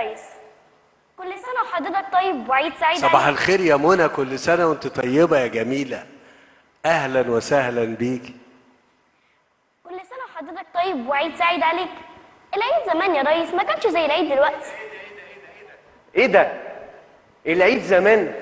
ريس كل سنة وحضرتك طيب وعيد سعيد صباح عليك. الخير يا منى كل سنة وانت طيبة يا جميلة أهلا وسهلا بيكي كل سنة وحضرتك طيب وعيد سعيد عليك العيد زمان يا ريس ما كانش زي العيد دلوقتي ايه ده العيد زمان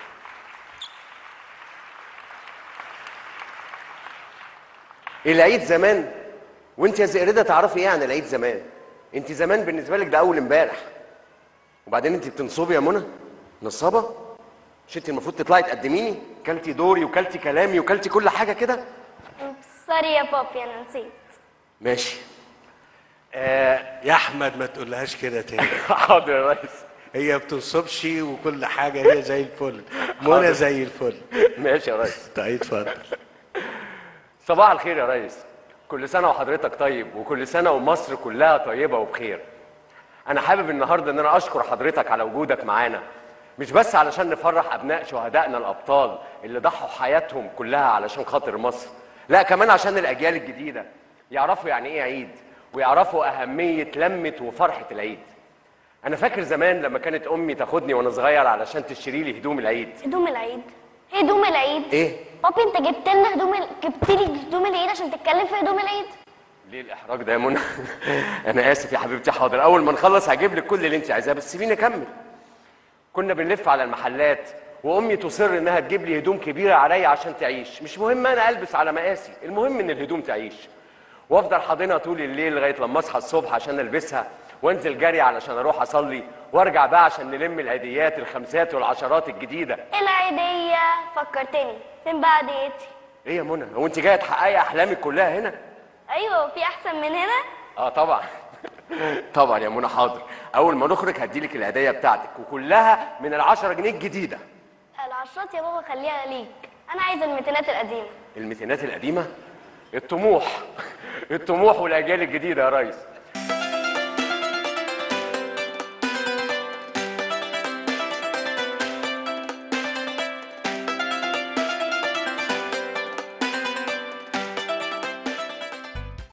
العيد زمان وانت يا زئردة تعرفي ايه عن العيد زمان انت زمان بالنسبه لك ده اول امبارح وبعدين انت بتنصبي يا منى نصابه مش انت المفروض تطلعي تقدميني كلتي دوري وكلتي كلامي وكلتي كل حاجه كده سوري يا بابي انا نسيت ماشي آه يا أحمد ما تقولهاش كده تاني حاضر يا ريس هي بتنصبش وكل حاجة هي زي الفل منى زي الفل ماشي يا ريس طيب اتفضل صباح الخير يا ريس كل سنة وحضرتك طيب وكل سنة ومصر كلها طيبة وبخير أنا حابب النهاردة إن أنا أشكر حضرتك على وجودك معانا مش بس علشان نفرح أبناء شهدائنا الأبطال اللي ضحوا حياتهم كلها علشان خاطر مصر لا كمان عشان الأجيال الجديدة يعرفوا يعني إيه عيد ويعرفوا أهمية لمة وفرحة العيد أنا فاكر زمان لما كانت أمي تاخدني وأنا صغير علشان تشتري لي هدوم العيد هدوم العيد هدوم العيد إيه؟ بابي انت جبت لنا هدوم ال... جبت لي هدوم العيد عشان تتكلم في هدوم العيد ليه الاحراج ده يا منى انا اسف يا حبيبتي حاضر اول ما نخلص هجيب لك كل اللي انت عايزاه بس سيبيني اكمل كنا بنلف على المحلات وامي تصر انها تجيب لي هدوم كبيره عليا عشان تعيش مش مهم انا البس على مقاسي المهم ان الهدوم تعيش وافضل حاضنها طول الليل لغايه لما اصحى الصبح عشان البسها وانزل جري علشان اروح اصلي وارجع بقى عشان نلم العيديات الخمسات والعشرات الجديده العيدية فكرتني فين بقى عيديتي ايه يا منى هو انت جايه تحققي احلامك كلها هنا ايوه في احسن من هنا اه طبعا طبعا يا منى حاضر اول ما نخرج هديلك الهديه بتاعتك وكلها من العشرة جنيه الجديده العشرات يا بابا خليها ليك انا عايزه الميتينات القديمه الميتينات القديمه الطموح الطموح والاجيال الجديده يا ريس